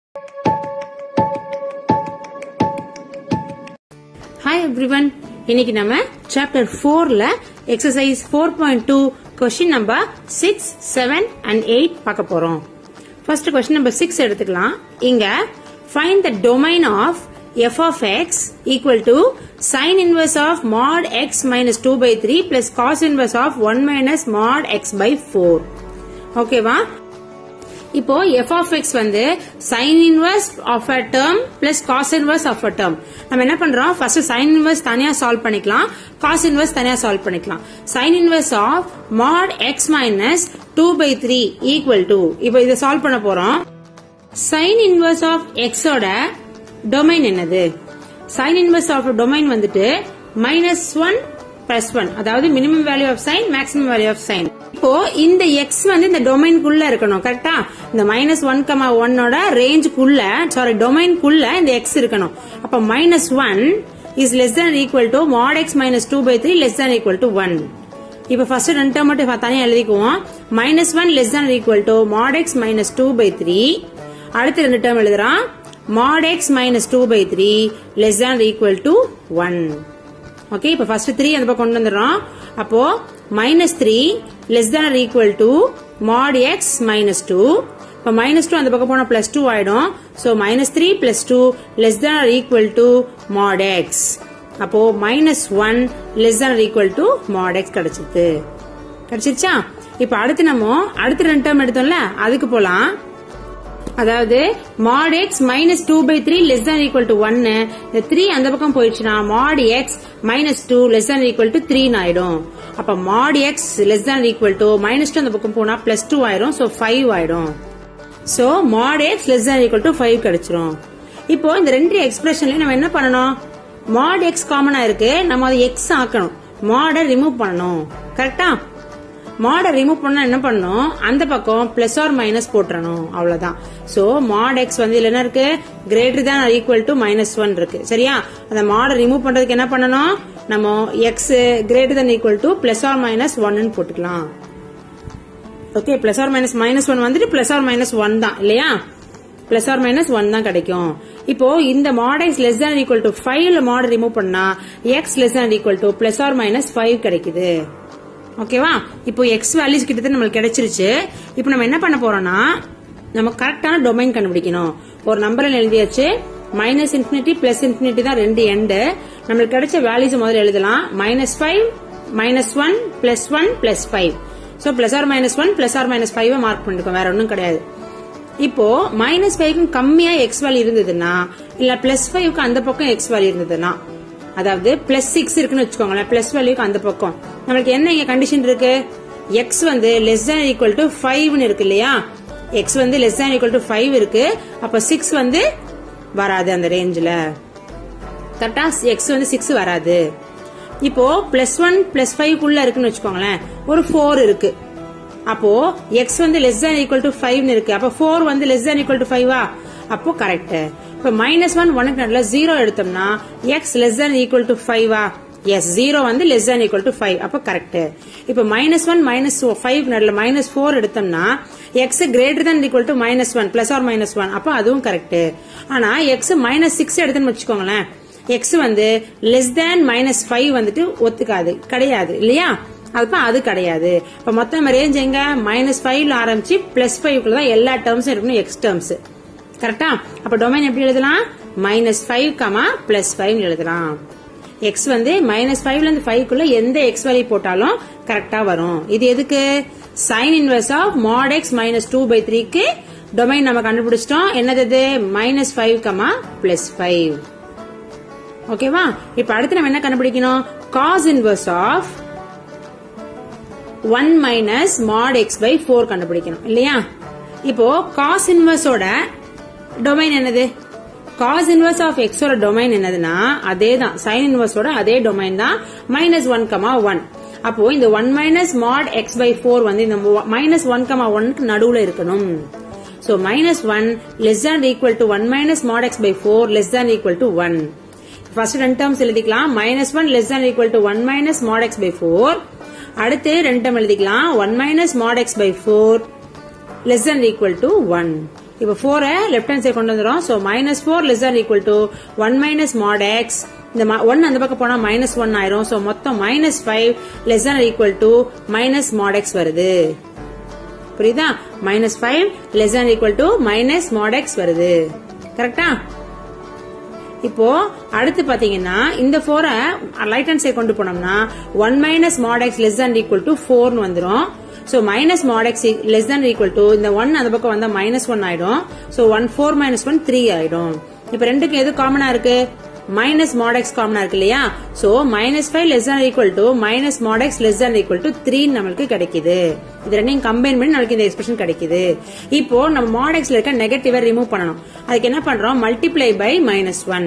hi everyone இன்னைக்கு நம்ம chapter ஃபோர்ல exercise four point two question number six seven and eight பார்க்க போறோம் ஃபர்ஸ்ட் கொஸ்டின் நம்பர் சிக்ஸ் எடுத்துக்கலாம் இங்க find the domain of f of x equal to sine inverse of mod x minus two by three plus cos inverse of one minus mod x by four ஓகேவா இப்போ f of x வந்து sine inverse of a term plus cos inverse of a term நம்ம என்ன பண்றோம் first sine inverse தனியா solve பண்ணிக்கலாம் cos inverse தனியா solve பண்ணிக்கலாம் sine inverse of mod x minus two by three equal to இப்போ இதை சால்வ் பண்ண போறோம் சைன் இன்வர்ஸ் ஆஃப் எக்ஸோட டொமைன் என்னது சைன் இன்வர்ஸ் ஆஃப் டொமைன் வந்துட்டு மைனஸ் ஒன் பிளஸ் ஒன் அதாவது minimum value of sine maximum value of sine இப்போ இந்த எக்ஸ் வந்து இந்த டொமைன்குள்ள இருக்கணும் கரெக்டா இந்த மைனஸ் ஒன் கமா ஒன்னோட ரேஞ்சுக்குள்ள சாரி டொமைன்குள்ள இந்த எக்ஸ் இருக்கணும் அப்ப minus one is less than equal to mod x minus two by three less than equal to one இப்ப ஃபர்ஸ்ட் ரெண்டு டேர்ம் மட்டும் தனியா எழுதிக்குவோம் minus one less than equal to mod x minus two by three அடுத்து ரெண்டு term எழுதுறான் mod x minus two by three less than equal to one okay இப்ப first three அந்த பக்கம் கொண்டு வந்துடுறோம் அப்போ minus three less than equal to mod x minus two இப்போ மைனஸ் டூ அந்த பக்கம் போனா பிளஸ் டூ ஆயிடும் so minus three plus two less than equal to mod x அப்போ minus one less than equal to mod x கிடைச்சிது கிடைச்சிருச்சா இப்போ அடுத்து நம்ம அடுத்து ரெண்டு டேர்ம் எடுத்தோம்ல அதுக்கு போலாம் அதாவது mod x minus two by three less than equal to ஒன்னு இந்த த்ரீ அந்த பக்கம் போயிடுச்சுன்னா mod x minus two less than equal to three ஆயிடும் அப்ப mod x less than equal to minus two அந்த பக்கம் போனா பிளஸ் டூ ஆயிடும் சோ ஃபைவ் ஆயிடும் so mod x less than equal to five கிடைச்சிரும் இப்போ இந்த ரெண்டு எக்ஸ்பிரஷன்லயும் நம்ம என்ன பண்ணணும் மாட் எக்ஸ் காமனா இருக்கு நம்ம அதை எக்ஸ் ஆக்கணும் மாடை ரிமூவ் பண்ணணும் கரெக்டா மாடை ரிமூவ் பண்ணா என்ன பண்ணணும் அந்த பக்கம் பிளஸ் ஆர் மைனஸ் போட்டுறணும் அவ்வளவுதான் சோ மாட் எக்ஸ் வந்து இதுல என்ன இருக்கு greater than equal to minus one இருக்கு சரியா அந்த மாடை ரிமூவ் பண்றதுக்கு என்ன பண்ணணும் நம்ம x greater than equal to plus or minus ஒன்னு போட்டுக்கலாம் okay plus or minus minus one வந்துட்டு பிளஸ் ஆர் மைனஸ் ஒன் தான் இல்லையா பிளஸ் ஆர் மைனஸ் ஒன் தான் கிடைக்கும் இப்போ இந்த mod x less than equal to ஃபைவ்ல மாட் ரிமூவ் பண்ணா x less than equal to plus or minus five கிடைக்குது ஓகேவா இப்போ எக்ஸ் வேல்யூஸ் கிட்டத்தட்ட நம்மளுக்கு கிடைச்சிருச்சு இப்போ நம்ம என்ன பண்ண போறோம்னா நம்ம கரெக்டான டொமைன் கண்டுபிடிக்கணும் ஒரு நம்பர் எழுதியாச்சு மைனஸ் இன்ஃபினிட்டி பிளஸ் இன்ஃபினிட்டி தான் ரெண்டு எண்டு நம்மளுக்கு கிடைச்ச வேல்யூஸ் முதல்ல எழுதலாம் minus five minus one plus one plus five so plus or minus one plus or minus five mark பண்ணிருக்கோம் வேற ஒன்றும் கிடையாது இப்போ மைனஸ் ஃபைவ்க்கும் கம்மியா எக்ஸ் வேல்யூ இருந்ததுன்னா இல்ல பிளஸ் ஃபைவ்க்கு அந்த பக்கம் எக்ஸ் வேல்யூ இருந்ததுன்னா அதாவது பிளஸ் சிக்ஸ் இருக்குன்னு வச்சுக்கோங்களேன் பிளஸ் வேல்யூக்கு அந்த பக்கம் நம்மளுக்கு என்ன இங்க கண்டிஷன் இருக்கு எக்ஸ் வந்து லெஸ் தேன் ஈக்குவல் டு ஃபைவ்னு இருக்கு இல்லையா எக்ஸ் வந்து less than equal to five இருக்கு அப்ப சிக்ஸ் வந்து வராது அந்த ரேஞ்சில் கரெக்டா எக்ஸ் வந்து சிக்ஸ் வராது இப்போ பிளஸ் ஒன் பிளஸ் ஃபைவ் குள்ள இருக்குன்னு வச்சுக்கோங்களேன் ஒரு ஃபோர் இருக்கு அப்போ எக்ஸ் வந்து லெஸ் தேன் ஈக்குவல் டு ஃபைவ்னு இருக்கு அப்போ ஃபோர் வந்து லெஸ் தேன் ஈக்குவல் டு ஃபைவா அப்போ கரெக்ட் இப்போ மைனஸ் ஒன் ஒனுக்கு நடுல ஜீரோ எடுத்தோம்னா x less than equal to ஃபைவா எஸ் ஜீரோ வந்து less than equal to five அப்போ கரெக்ட் இப்போ மைனஸ் ஒன் மைனஸ் ஃபைவ் நடுல மைனஸ் ஃபோர் எடுத்தோம்னா x greater than equal to minus one plus or minus one அப்போ அதுவும் correct ஆனா X minus six எடுத்துன்னு வச்சுக்கோங்களேன் எக்ஸ் வந்து லெஸ் தேன் மைனஸ் ஃபைவ் வந்துட்டு ஒத்துக்காது கிடையாது இல்லையா அப்ப அது கிடையாது இப்ப மொத்தம் ரேஞ்ச் எங்க மைனஸ் ஃபைவ்ல ஆரம்பிச்சு பிளஸ் ஃபைவ்க்குள்ள தான் எல்லா டேர்ம்ஸும் இருக்கணும் எக்ஸ் டேர்ம்ஸ் கரெக்டா அப்ப டொமைன் எப்படி எழுதலாம் minus five comma plus five எழுதலாம் எக்ஸ் வந்து மைனஸ் ஃபைவ்ல இருந்து ஃபைவ்க்குள்ள எந்த எக்ஸ் வேல்யூ போட்டாலும் கரெக்டா வரும் இது எதுக்கு sine inverse of mod x minus two by த்ரீக்கு டொமைன் நம்ம கண்டுபிடிச்சிட்டோம் என்னது minus five comma plus five ஓகேவா இப்ப அடுத்து நம்ம என்ன கண்டுபிடிக்கணும் cos inverse of one minus mod x by four கண்டுபிடிக்கணும் இல்லையா இப்போ காஸ் இன்வர்ஸோட டொமைன் என்னது காஸ் இன்வர்ஸ் ஆஃப் எக்ஸோட டொமைன் என்னதுன்னா அதே தான் சைன் இன்வர்ஸோட அதே டொமைன் தான் மைனஸ் ஒன் கமா ஒன் அப்போ இந்த one minus mod x by four வந்து இந்த மைனஸ் ஒன் கமா ஒன்க்கு நடுவுல இருக்கணும் so minus one less than equal to one minus mod x by four less than equal to one first ரெண்டு terms எழுதிக்கலாம் minus one less than equal to one minus mod x by four அடுத்து ரெண்டு term எழுதிக்கலாம் one minus mod x by four less than equal to one இப்போ four left hand side கொண்டு வந்துடும் so minus four less or equal to one minus mod x இந்த one அந்த பக்கம் போனா மைனஸ் ஒன் ஆயிரும் ஸோ மொத்தம் minus five less or equal to minus mod x வருது புரியுதா minus five less or equal to minus mod x வருது கரெக்டா இப்போ அடுத்து பாத்தீங்கன்னா இந்த ஃபோரை ரைட் ஹேண்ட் சைடு கொண்டு போனோம்னா one minus mod x less than equal to ஃபோர்னு வந்துரும் so minus mod x less than equal to இந்த ஒன் அந்த பக்கம் வந்தா மைனஸ் ஒன் ஆயிடும் so one four minus one three ஆயிடும் இப்ப ரெண்டுக்கு எது காமனா இருக்கு மைனஸ் மாட் எக்ஸ் காமனா இருக்கு இல்லையா so minus five less than equal to minus mod x less than equal to three நம்மளுக்கு கிடைக்குது இது ரெண்டையும் கம்பைன் பண்ணி நமக்கு இந்த எக்ஸ்பிரஷன் கிடைக்குது இப்போ நம்ம மாட் எக்ஸ்ல இருக்க நெகட்டிவ ரிமூவ் பண்ணணும் அதுக்கு என்ன பண்றோம் multiply by minus one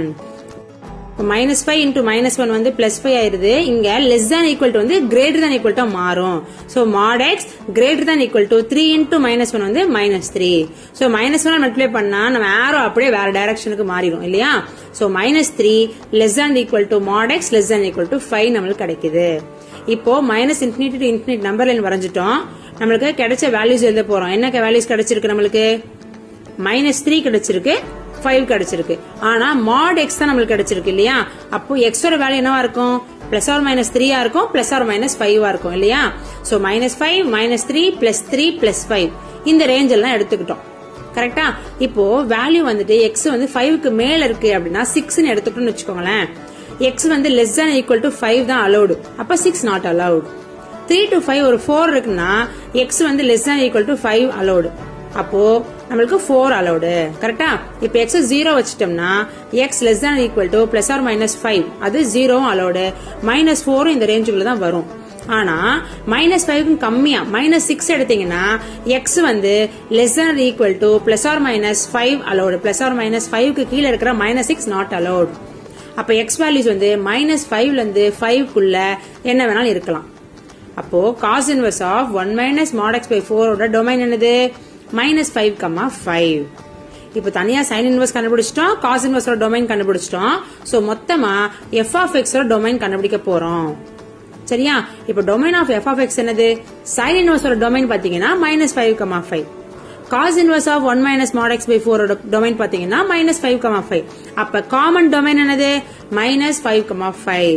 minus five into minus one வந்து பிளஸ் ஃபைவ் ஆயிருது இங்க லெஸ் than ஈக்குவல் டு வந்து கிரேட்டர் than ஈக்குவல் டு மாறும் so mod x greater than equal to three into minus one வந்து minus three so minus one multiply பண்ணா நம்ம arrow அப்படியே வேற டைரக்ஷனுக்கு மாறிடும் இல்லையா so minus three less than equal to mod x less than equal to five நம்மளுக்கு கிடைக்குது இப்போ minus infinity to infinite number line வரைஞ்சிட்டோம் நம்மளுக்கு கிடைச்ச வேல்யூஸ் எழுத போறோம் என்ன வேல்யூஸ் கிடைச்சிருக்கு நம்மளுக்கு மைனஸ் த்ரீ கிடைச்சிருக்கு ஃபைவ் கிடைச்சிருக்கு ஆனா மாட் எக்ஸ் தான் நம்மளுக்கு கிடைச்சிருக்கு இல்லையா அப்போ எக்ஸோட வேல்யூ என்னவா இருக்கும் பிளஸ் ஆர் மைனஸ் த்ரீயா இருக்கும் பிளஸ் ஆர் மைனஸ் ஃபைவா இருக்கும் இல்லையா so minus five minus three plus three plus five இந்த ரேஞ்ச் எல்லாம் எடுத்துக்கிட்டோம் கரெக்டா இப்போ வேல்யூ வந்துட்டு எக்ஸ் வந்து ஃபைவ்க்கு மேல இருக்கு அப்படின்னா சிக்ஸ்னு எடுத்துக்கிட்டோம்னு வச்சுக்கோங்களேன் எக்ஸ் வந்து less than equal to five தான் அலௌடு அப்ப six not allowed three to five ஒரு ஃபோர் இருக்குன்னா எக்ஸ் வந்து less than equal to five allowed அப்போ நம்மளுக்கு ஃபோர் அலௌடு கரெக்டா இப்போ எக்ஸ் ஜீரோ வச்சிட்டோம்னா x less than equal to plus or minus five அது ஜீரோவும் அலௌடு மைனஸ் ஃபோரும் இந்த ரேஞ்சுக்குள்ள தான் வரும் ஆனா மைனஸ் ஃபைவ்க்கும் கம்மியா மைனஸ் சிக்ஸ் எடுத்தீங்கன்னா எக்ஸ் வந்து less than equal to plus or minus five allowed plus or minus ஃபைவ்க்கு கீழே இருக்கிற மைனஸ் சிக்ஸ் நாட் அலௌடு அப்ப எக்ஸ் வேல்யூஸ் வந்து மைனஸ் ஃபைவ்ல இருந்து ஃபைவ்க்குள்ள என்ன வேணாலும் இருக்கலாம் அப்போ cos inverse of one minus mod x by ஃபோரோட டொமைன் என்னது மைனஸ் ஃபைவ் கம்மா ஃபைவ் இப்போ தனியா சைன் இன்வர்ஸ் கண்டுபிடிச்சிட்டோம் காஸ் இன்வர்ஸோட டொமைன் கண்டுபிடிச்சிட்டோம் சோ மொத்தமா எஃப் ஆஃப் எக்ஸோட டொமைன் கண்டுபிடிக்க போறோம் சரியா இப்போ domain of f of x என்னது சைன் இன்வர்ஸோட டொமைன் பாத்தீங்கன்னா minus five comma five cos inverse of one minus mod x by ஃபோரோட டொமைன் பாத்தீங்கன்னா மைனஸ் ஃபைவ் கமா ஃபைவ் அப்ப காமன் டொமைன் என்னது மைனஸ் ஃபைவ் கமா ஃபைவ்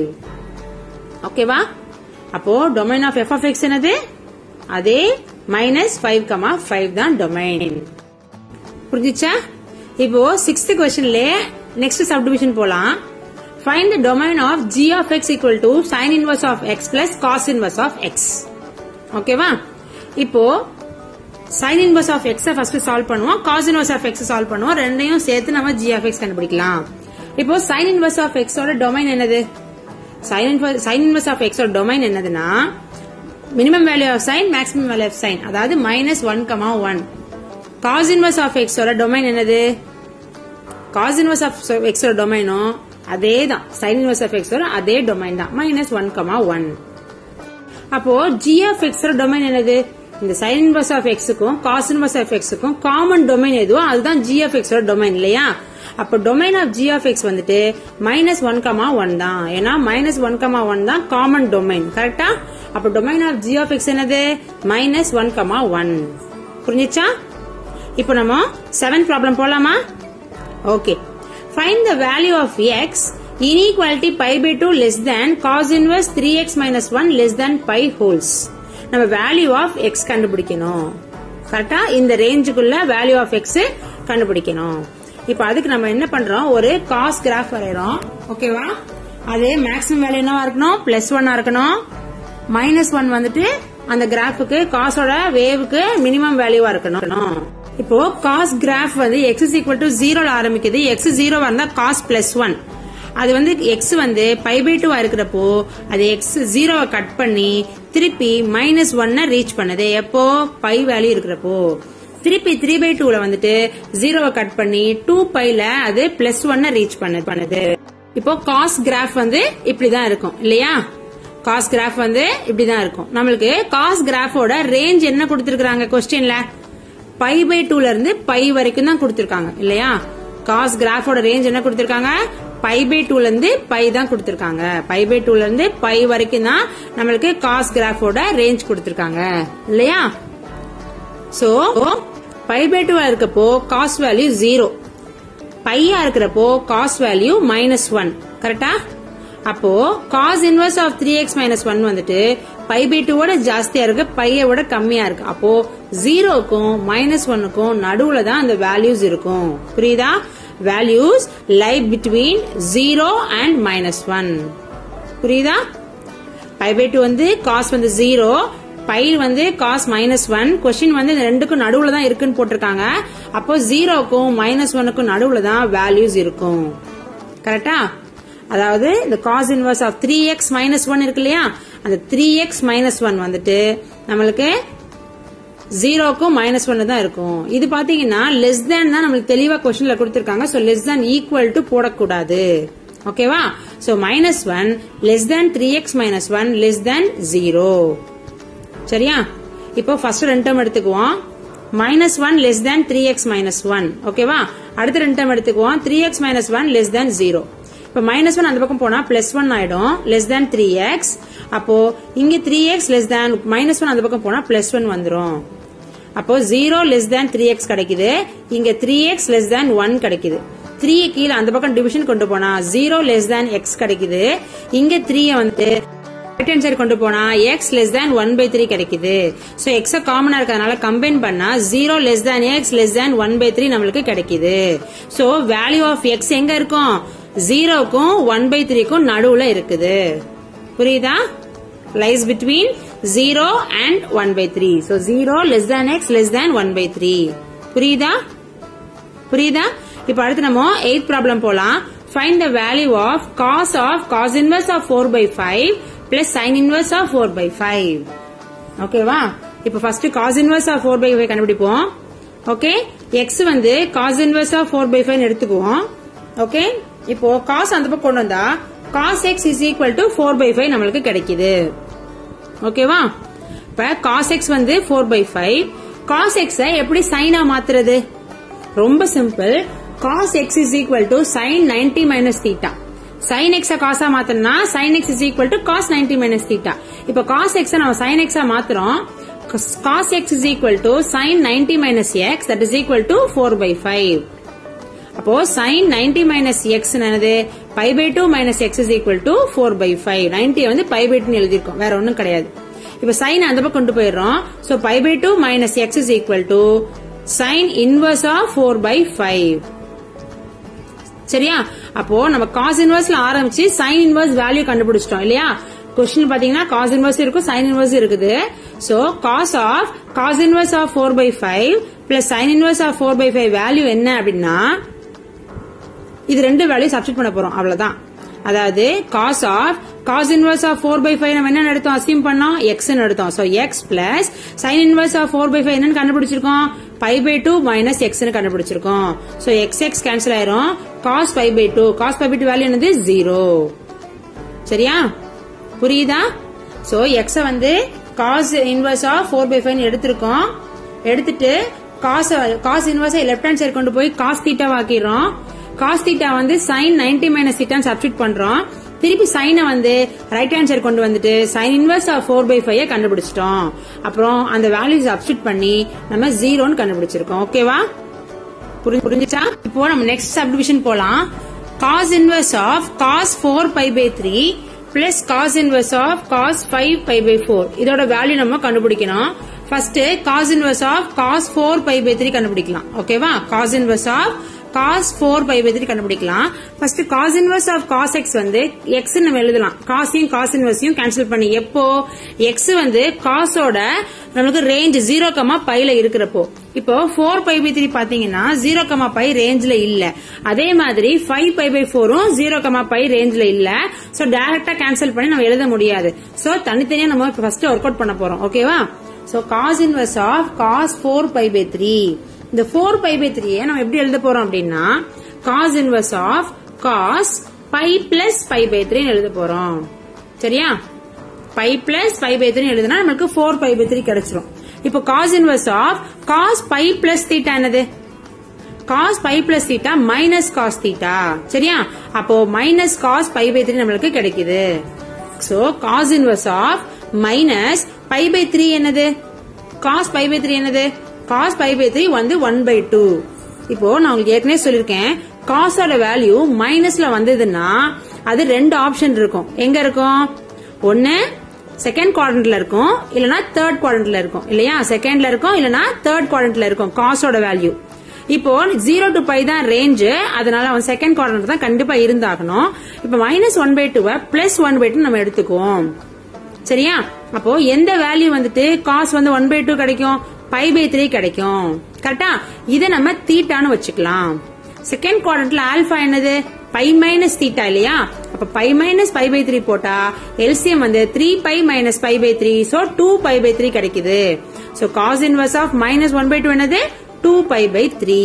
ஓகேவா அப்போ domain of f of x என்னது அதே மைனஸ் ஃபைவ் கமா ஃபைவ் தான் domain புரிஞ்சுச்சா இப்போ சிக்ஸ்த் கொஸ்டின்ல நெக்ஸ்ட் சப்டிவிஷன் போலாம் find the domain of g of x equal to sine inverse of x plus cos inverse of x ஓகேவா இப்போ sine inverse of x first solve பண்ணுவோம் cos inverse of x solve பண்ணுவோம் ரெண்டையும் சேர்த்து நம்ம g of x கண்டுபிடிக்கலாம் இப்போ sine inverse of எக்ஸோட டொமைன் என்னது சைன் சைன் இன்வர்ஸ் ஆஃப் எக்ஸோட டொமைன் என்னதுன்னா minimum value of sine maximum value of sine அதாவது minus one comma one cos inverse of எக்ஸோட டொமைன் என்னது காஸ் இன்வர்ஸ் ஆஃப் எக்ஸோட டொமைனும் அதே தான் சைன் இன்வர்ஸ் ஆஃப் எக்ஸோட அதே டொமைன் தான் மைனஸ் ஒன் கமா ஒன் அப்போ ஜி ஆஃப் எக்ஸோட டொமைன் என்னது இந்த சைன் இன்வர்ஸ் ஆஃப் எக்ஸுக்கும் காஸ் இன்வர்ஸ் ஆஃப் எக்ஸுக்கும் காமன் டொமைன் எதுவோ அதுதான் ஜி ஆஃப் எக்ஸோட டொமைன் இல்லையா அப்போ domain of g of x வந்துட்டு மைனஸ் ஒன் கமா ஒன் தான் ஏன்னா மைனஸ் ஒன் கமா ஒன் தான் காமன் டொமைன் கரெக்டா அப்போ domain of g of x என்னது மைனஸ் ஒன் கமா ஒன் புரிஞ்சுச்சா இப்போ நம்ம செவன் ப்ராப்ளம் போலாமா okay find the value of x inequality pi by two less than cos inverse three x minus one less than pi holds நம்ம வேல்யூ of எக்ஸ் கண்டுபிடிக்கணும் கரெக்டா இந்த ரேஞ்சுக்குள்ள வேல்யூ ஆஃப் எக்ஸ் கண்டுபிடிக்கணும் இப்போ அதுக்கு நம்ம என்ன பண்றோம் ஒரு காஸ் கிராஃப் வரைகிறோம் ஓகேவா அது மேக்ஸிமம் வேல்யூ என்னவா இருக்கணும் பிளஸ் ஒன்னா இருக்கணும் மைனஸ் ஒன் வந்துட்டு அந்த கிராஃபுக்கு காசோட வேவுக்கு மினிமம் வேல்யூவா இருக்கணும் இப்போ காஸ் கிராஃப் வந்து எக்ஸ் இஸ் ஈக்குவல் டு ஜீரோல ஆரம்பிக்குது எக்ஸ் ஜீரோவா இருந்தா காஸ் பிளஸ் ஒன் அது வந்து எக்ஸ் வந்து பை பை டூவா இருக்கிறப்போ அது எக்ஸ் ஜீரோவை கட் பண்ணி திருப்பி மைனஸ் ஒன்ன ரீச் பண்ணுது எப்போ பை வேல்யூ இருக்கிறப்போ திருப்பி த்ரீ பை டூல வந்துட்டு ஜீரோவை கட் பண்ணி டூ பைல அது பிளஸ் ஒன்ன ரீச் பண்ணது பண்ணுது இப்போ காஸ் கிராஃப் வந்து இப்படிதான் இருக்கும் இல்லையா காஸ் கிராஃப் வந்து இப்படிதான் இருக்கும் நம்மளுக்கு காஸ் கிராஃபோட ரேஞ்ச் என்ன கொடுத்திருக்காங்க கொஸ்டின்ல பை பை டூல இருந்து பை வரைக்கும் தான் கொடுத்திருக்காங்க இல்லையா காஸ் கிராஃபோட ரேஞ்ச் என்ன கொடுத்திருக்காங்க பை பை டூல இருந்து பை தான் கொடுத்திருக்காங்க பை பை டூல இருந்து பை வரைக்கும் தான் நம்மளுக்கு காஸ் கிராஃபோட ரேஞ்ச் கொடுத்திருக்காங்க இல்லையா சோ பை பை டூவா இருக்கப்போ காஸ் வேல்யூ ஜீரோ பையா இருக்கிறப்போ காஸ் வேல்யூ மைனஸ் ஒன் கரெக்டா அப்போ cos inverse of three x minus one வந்துட்டு பை பை டூவோட ஜாஸ்தியா இருக்கு பையை விட கம்மியா இருக்கு அப்போ ஜீரோக்கும் மைனஸ் ஒன்னுக்கும் நடுவுல தான் அந்த வேல்யூஸ் இருக்கும் புரியுதா values lie between zero and minus one புரியுதா பை பை டூ வந்து காஸ் வந்து ஜீரோ பை வந்து காஸ் மைனஸ் ஒன் கொஸ்டின் வந்து இந்த ரெண்டுக்கும் நடுவுல தான் இருக்குன்னு போட்டிருக்காங்க அப்போ ஜீரோக்கும் மைனஸ் ஒன்னுக்கும் நடுவுல தான் வேல்யூஸ் இருக்கும் கரெக்டா அதாவது இந்த cos inverse of three x minus one இருக்கு இல்லையா அந்த த்ரீ எக்ஸ் மைனஸ் ஒன் வந்துட்டு நம்மளுக்கு ஜீரோக்கும் மைனஸ் ஒன்னு தான் இருக்கும் இது பாத்தீங்கன்னா லெஸ் தேன் தான் நம்மளுக்கு தெளிவா கொஸ்டின்ல கொடுத்திருக்காங்க so less than equal to போடக்கூடாது ஓகேவா so minus one less than three x minus one less than zero சரியா இப்போ ஃபர்ஸ்ட் ரெண்டு டேர்ம் எடுத்துக்குவோம் minus one less than three x minus one ஓகேவா அடுத்த ரெண்டு டேர்ம் எடுத்துக்குவோம் three x minus one less than zero இப்போ மைனஸ் ஒன் அந்த பக்கம் போனா பிளஸ் ஒன் ஆயிடும் லெஸ் தேன் த்ரீ எக்ஸ் அப்போ இங்க three x less than minus one அந்த பக்கம் போனா பிளஸ் ஒன் வந்துரும் அப்போ zero less than three x கிடைக்குது இங்க three x less than one கிடைக்குது த்ரீ கீழே அந்த பக்கம் டிவிஷன் கொண்டு போனா ஜீரோ லெஸ் தேன் எக்ஸ் கிடைக்குது இங்க த்ரீ வந்து ரைட் ஹேண்ட் சைடு கொண்டு போனா x less than one by three கிடைக்குது சோ எக்ஸ் காமனா இருக்கிறதுனால கம்பைன் பண்ணா zero less than x less than one by three நம்மளுக்கு கிடைக்குது சோ வேல்யூ ஆஃப் எக்ஸ் எங்க இருக்கும் ஜீரோக்கும் ஒன் பை த்ரீக்கும் நடுவுல இருக்குது புரியுதா lies between zero and one by three so zero less than x less than one by three புரியுதா புரியுதா இப்போ அடுத்து நம்ம எயித் ப்ராப்ளம் போலாம் find the value of cos of cos inverse of four by five plus sine inverse of four by five ஓகேவா இப்போ first cos inverse of four by five கண்டுபிடிப்போம் okay x வந்து cos inverse of four by five எடுத்துக்குவோம் okay இப்போ cos அந்த பக்கம் கொண்டு வந்தா cos x is equal to four by five நம்மளுக்கு கிடைக்குது ஓகேவா இப்ப காஸ் எக்ஸ் வந்து four by five cos x எப்படி சைனா மாத்துறது ரொம்ப simple cos x is equal to sine ninety minus theta sine எக்ஸ காசா மாத்தனா sine x is equal to cos ninety minus theta இப்ப காஸ் எக்ஸ நம்ம சைன் எக்ஸா மாத்துறோம் cos x is equal to sine ninety minus x that is equal to four by five அப்போ sine ninety minus x என்னது pi by two minus x is equal to four by five ninety வந்து pi by two எழுதிருக்கோம் வேற ஒன்றும் கிடையாது இப்ப sine அந்த பக்கம் கொண்டு போயிடுறோம் so pi by two minus x is equal to sine inverse of four by five சரியா அப்போ நம்ம காஸ் இன்வர்ஸ்ல ஆரம்பிச்சு சைன் இன்வர்ஸ் வேல்யூ கண்டுபிடிச்சிட்டோம் இல்லையா கொஸ்டின் பாத்தீங்கன்னா காஸ் இன்வர்ஸ் இருக்கும் சைன் இன்வர்ஸ் இருக்குது so cos of cos inverse of four by five plus sine inverse of four by five value என்ன அப்படின்னா இது ரெண்டு வேல்யூ சப்ஸ்டிட் பண்ண போறோம் அவ்வளவுதான் அதாவது cos of cos inverse of four by five நம்ம என்ன எடுத்தோம் அசியூம் பண்ணோம் எக்ஸ் எடுத்தோம் so x plus sine inverse of four by five என்னன்னு கண்டுபிடிச்சிருக்கோம் pi by two minus x கண்டுபிடிச்சிருக்கோம் சோ எக்ஸ் எக்ஸ் கேன்சல் ஆயிரும் cos pi by two cos pi by two value என்னது ஜீரோ சரியா புரியுதா சோ எக்ஸ வந்து cos inverse of four by five எடுத்திருக்கோம் எடுத்துட்டு காஸ் காஸ் இன்வர்ஸை லெஃப்ட் ஹேண்ட் சைடு கொண்டு போய் காஸ் தீட்டா ஆக்கிடுறோம் காஸ் தீட்டா வந்து சைன் நைன்டி மைனஸ் தீட்டான்னு சப்ஸ்டிட் பண்றோம் திருப்பி சைனை வந்து ரைட் ஹேண்ட் சைடு கொண்டு வந்துட்டு sine inverse of four by five கண்டுபிடிச்சிட்டோம் அப்புறம் அந்த வேல்யூ சப்ஸ்டிட் பண்ணி நம்ம ஜீரோன்னு கண்டுபிடிச்சிருக்கோம் ஓகேவா புரிஞ்சுச்சா இப்போ நம்ம நெக்ஸ்ட் சப்டிவிஷன் போலாம் cos inverse of cos four pi by three plus cos inverse of cos five pi by four இதோட வேல்யூ நம்ம கண்டுபிடிக்கணும் first cos inverse of cos four pi by three கண்டுபிடிக்கலாம் ஓகேவா cos inverse of cos four pi by three கண்டுபிடிக்கலாம் first cos inverse of cos x வந்து x நம்ம எழுதலாம் காஸையும் cos இன்வர்ஸையும் cancel பண்ணி எப்போ எக்ஸ் வந்து காசோட நமக்கு ரேஞ்ச் ஜீரோ கமா பைல இருக்கிறப்போ இப்போ ஃபோர் பை பை த்ரீ பாத்தீங்கன்னா ஜீரோ கமா பை ரேஞ்ச்ல இல்ல அதே மாதிரி ஃபைவ் பை பை ஃபோரும் ஜீரோ கமா பை ரேஞ்ச்ல இல்ல சோ டைரக்டா கேன்சல் பண்ணி நம்ம எழுத முடியாது சோ தனித்தனியா நம்ம ஃபர்ஸ்ட் ஒர்க் அவுட் பண்ண போறோம் ஓகேவா so cos inverse of cos four pi by three இந்த ஃபோர் பை பை த்ரீ நம்ம எப்படி எழுத போறோம் அப்படின்னா cos inverse of cos pi plus pi by three எழுத போறோம் சரியா pi plus pi by three எழுதுனா நமக்கு ஃபோர் பை பை த்ரீ கிடைச்சிரும் இப்போ cos inverse of cos pi plus theta என்னது cos pi plus theta minus cos theta சரியா அப்போ minus cos pi by three நம்மளுக்கு கிடைக்குது so cos inverse of minus pi by three என்னது cos pi by three என்னது cos pi by three வந்து one by two இப்போ நான் உங்களுக்கு ஏற்கனவே சொல்லியிருக்கேன் காஸோட வேல்யூ மைனஸ்ல வந்ததுன்னா அது ரெண்டு ஆப்ஷன் இருக்கும் எங்க இருக்கும் ஒன்னு செகண்ட் குவாட்ரண்ட்ல இருக்கும் இல்லனா தேர்ட் குவாட்ரண்ட்ல இருக்கும் இல்லையா செகண்ட்ல இருக்கும் இல்லனா தேர்ட் குவாட்ரண்ட்ல இருக்கும் காஸோட வேல்யூ இப்போ ஜீரோ டு பை தான் ரேஞ்ச் அதனால அவன் செகண்ட் குவாட்ரண்ட் தான் கண்டிப்பா இருந்தாகணும் இப்போ மைனஸ் ஒன் பை டூவை பிளஸ் ஒன் பை டூ நம்ம எடுத்துக்குவோம் சரியா அப்போ எந்த வேல்யூ வந்துட்டு காஸ் வந்து ஒன் பை டூ கிடைக்கும் பை பை த்ரீ கிடைக்கும் கரெக்டா இதை நம்ம தீட்டான்னு வச்சுக்கலாம் செகண்ட் குவாட்ரண்ட்ல ஆல்பா என்னது பை மைனஸ் தீட்டா இல்லையா அப்ப pi minus pi by three போட்டா எல்சிஎம் வந்து three pi minus pi by three so two pi by three கிடைக்குது so cos inverse of minus one by two என்னது டூ பை பை த்ரீ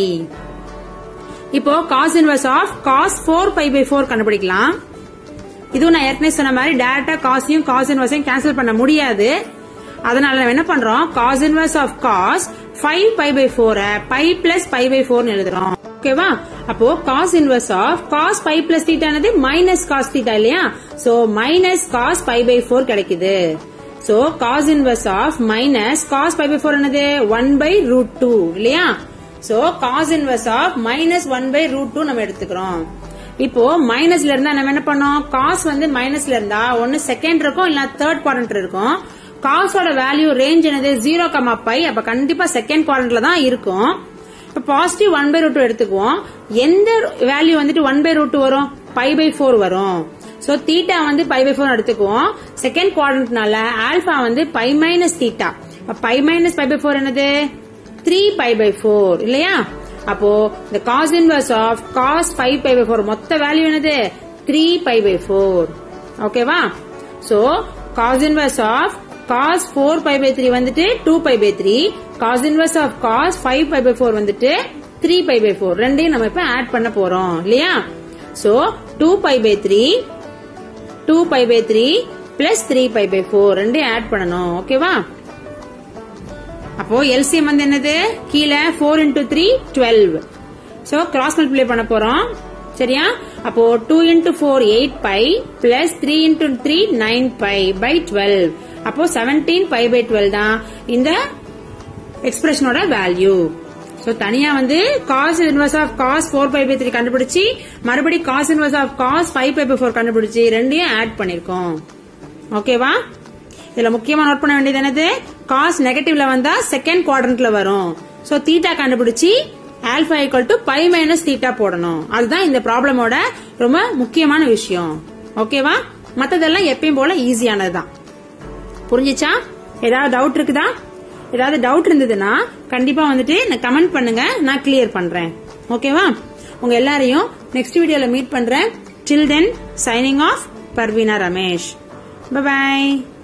இப்போ cos inverse of cos four pi by four கண்டுபிடிக்கலாம் இதுவும் நான் ஏற்கனவே சொன்ன மாதிரி டேரக்டா காசையும் காஸ் இன்வர்ஸையும் கேன்சல் பண்ண முடியாது அதனால நம்ம என்ன பண்றோம் cos inverse of cos five pi by four pi plus pi by ஃபோர்னு எழுதுறோம் ஓகேவா அப்போ cos inverse of cos pi plus தீட்டானது மைனஸ் காஸ் தீட்டா இல்லையா so minus cos pi by four கிடைக்குது so cos inverse of minus cos pi by four என்னது one by root two இல்லையா so cos inverse of minus one by root two நம்ம எடுத்துக்கிறோம் இப்போ மைனஸ்ல இருந்தா நம்ம என்ன பண்ணோம் காஸ் வந்து மைனஸ்ல இருந்தா ஒன்னு செகண்ட் இருக்கும் இல்ல தேர்ட் குவாரண்ட் இருக்கும் காசோட வேல்யூ ரேஞ்ச் என்னது ஜீரோ கமா பை அப்ப கண்டிப்பா செகண்ட் குவாரண்ட்ல தான் இருக்கும் இப்ப பாசிட்டிவ் ஒன் பை ரூட் எடுத்துக்குவோம் எந்த வேல்யூ வந்துட்டு ஒன் பை ரூட் வரும் பை பை ஃபோர் வரும் சோ தீட்டா வந்து பை பை ஃபோர் எடுத்துக்குவோம் செகண்ட் குவாரண்ட்னால ஆல்பா வந்து pi minus theta pi minus pi by four என்னது த்ரீ பை பை ஃபோர் இல்லையா அப்போ இந்த cos inverse of cos five pi by four மொத்த வேல்யூ என்னது த்ரீ பை பை ஃபோர் ஓகேவா so cos inverse of cos four pi by three வந்துட்டு two pi by three cos inverse of cos five pi by four வந்துட்டு three pi by four ரெண்டையும் நம்ம இப்ப add பண்ண போறோம் இல்லையா so two pi by three two pi by three plus three pi by four ரெண்டையும் add பண்ணணும் ஓகேவா அப்போ எல்சிஎம் வந்து என்னது கீழே four into three twelve so cross multiply பண்ண போறோம் சரியா அப்போ two into four eight pi plus three into three nine pi by twelve அப்போ செவன்டீன் பை பை டுவெல் தான் இந்த எக்ஸ்பிரஷனோட வேல்யூ சோ தனியா வந்து cos inverse of cos four pi by three கண்டுபிடிச்சு மறுபடி cos inverse of cos five pi by four கண்டுபிடிச்சு ரெண்டையும் ஆட் பண்ணிருக்கோம் ஓகேவா இதுல முக்கியமா நோட் பண்ண வேண்டியது என்னது காஸ் நெகட்டிவ்ல வந்தா செகண்ட் குவாட்ரண்ட்ல வரும் சோ தீட்டா கண்டுபிடிச்சு alpha equal to pi minus theta போடணும் அதுதான் இந்த ப்ராப்ளமோட ரொம்ப முக்கியமான விஷயம் ஓகேவா மத்ததெல்லாம் எப்பயும் போல ஈஸியானதுதான் புரிஞ்சுச்சா ஏதாவது டவுட் இருக்குதா ஏதாவது டவுட் இருந்ததுன்னா கண்டிப்பா வந்துட்டு கமெண்ட் பண்ணுங்க நான் கிளியர் பண்றேன் ஓகேவா உங்க எல்லாரையும் நெக்ஸ்ட் வீடியோல மீட் பண்றேன் till then signing off Parveena Ramesh by